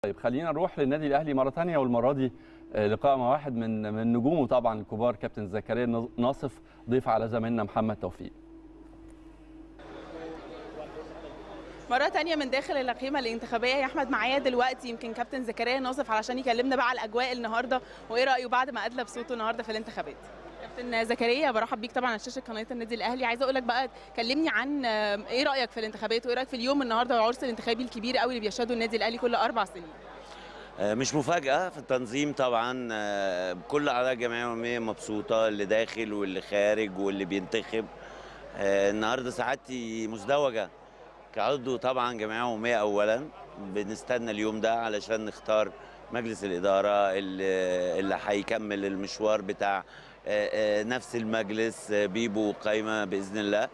طيب خلينا نروح للنادي الاهلي مره ثانيه والمره دي لقاء مع واحد من من نجومه طبعا الكبار كابتن زكريا ناصف ضيف على زميلنا محمد توفيق مرة تانية من داخل القيمة الانتخابية يا أحمد معايا دلوقتي يمكن كابتن زكريا ناصف علشان يكلمنا بقى على الأجواء النهاردة وإيه رأيه بعد ما أدلى بصوته النهاردة في الانتخابات. كابتن زكريا برحب بيك طبعا على شاشة قناة النادي الأهلي عايزة أقول لك بقى كلمني عن إيه رأيك في الانتخابات وإيه رأيك في اليوم النهاردة والعرس الانتخابي الكبير قوي اللي بيشهده النادي الأهلي كل أربع سنين. مش مفاجأة في التنظيم طبعا كل أعضاء الجمعية العمومية مبسوطة اللي داخل واللي خارج واللي بينتخب النهارده سعادتي مزدوجة كعضو طبعا جمعيه عموميه اولا بنستنى اليوم ده علشان نختار مجلس الاداره اللي, اللي هيكمل المشوار بتاع نفس المجلس بيبو قايمه باذن الله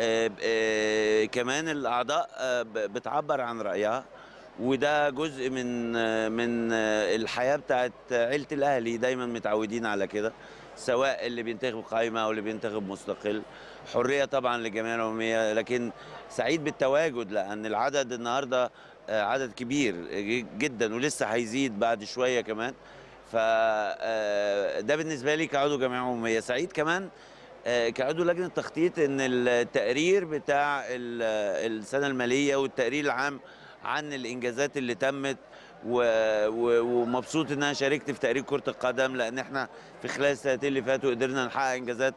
كمان الاعضاء بتعبر عن رايها وده جزء من من الحياه بتاعت عيله الاهلي دايما متعودين على كده سواء اللي بينتخب قائمه او اللي بينتخب مستقل حريه طبعا للجمعيه العموميه لكن سعيد بالتواجد لان العدد النهارده عدد كبير جدا ولسه هيزيد بعد شويه كمان ف ده بالنسبه لي كعضو جمعيه عموميه سعيد كمان كعضو لجنه تخطيط ان التقرير بتاع السنه الماليه والتقرير العام عن الانجازات اللي تمت ومبسوط ان انا شاركت في تقرير كره القدم لان احنا في خلال السنتين اللي فاتوا قدرنا نحقق انجازات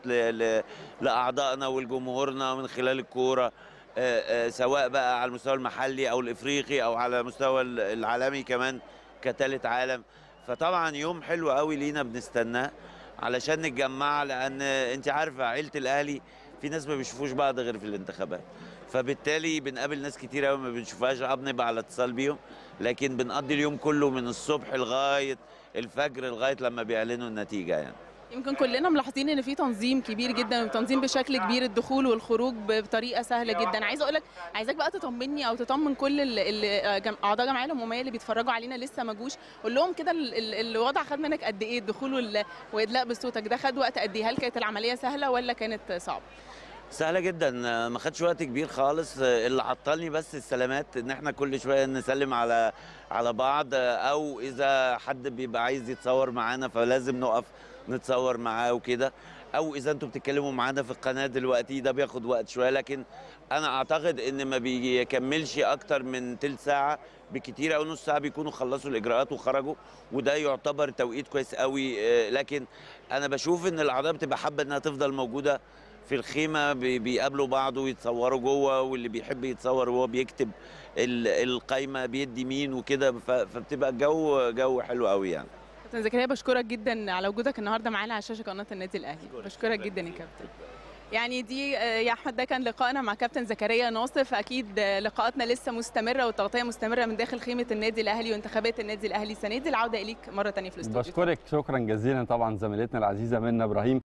لاعضائنا ولجمهورنا من خلال الكوره سواء بقى على المستوى المحلي او الافريقي او على المستوى العالمي كمان كثالث عالم فطبعا يوم حلو قوي لينا بنستناه علشان نتجمع لان انت عارفه عيله الاهلي في ناس ما بيشوفوش بعض غير في الانتخابات فبالتالي بنقابل ناس كتير قوي ما بنشوفهاش اه بنبقى على اتصال بيهم لكن بنقضي اليوم كله من الصبح لغايه الفجر لغايه لما بيعلنوا النتيجه يعني يمكن كلنا ملاحظين ان في تنظيم كبير جدا وتنظيم بشكل كبير الدخول والخروج بطريقه سهله جدا عايزه اقول لك عايزاك بقى تطمني او تطمن كل اعضاء الجمعيه العموميه اللي بيتفرجوا علينا لسه ما جوش قول لهم كده الوضع خد منك قد ايه الدخول وادلاء بصوتك ده خد وقت قد ايه هل كانت العمليه سهله ولا كانت صعبه سهلة جدا ما خدش وقت كبير خالص اللي عطلني بس السلامات ان احنا كل شوية نسلم على على بعض او اذا حد بيبقى عايز يتصور معانا فلازم نقف نتصور معاه وكده او اذا انتوا بتتكلموا معانا في القناة دلوقتي ده بياخد وقت شوية لكن انا اعتقد ان ما بيكملش اكتر من تلت ساعة بكتير او نص ساعة بيكونوا خلصوا الاجراءات وخرجوا وده يعتبر توقيت كويس قوي لكن انا بشوف ان الاعضاء بتبقى حابة انها تفضل موجودة في الخيمه بيقابلوا بعض ويتصوروا جوه واللي بيحب يتصور وهو بيكتب القايمه بيدي مين وكده فبتبقى الجو جو حلو قوي يعني كابتن زكريا بشكرك جدا على وجودك النهارده معانا على شاشه قناه النادي الاهلي بشكرك جدا يا كابتن يعني دي يا احمد ده كان لقائنا مع كابتن زكريا ناصف اكيد لقاءاتنا لسه مستمره والتغطيه مستمره من داخل خيمه النادي الاهلي وانتخابات النادي الاهلي السنه دي العوده اليك مره ثانيه في الاستوديو بشكرك شكرا جزيلا طبعا زميلتنا العزيزه منى ابراهيم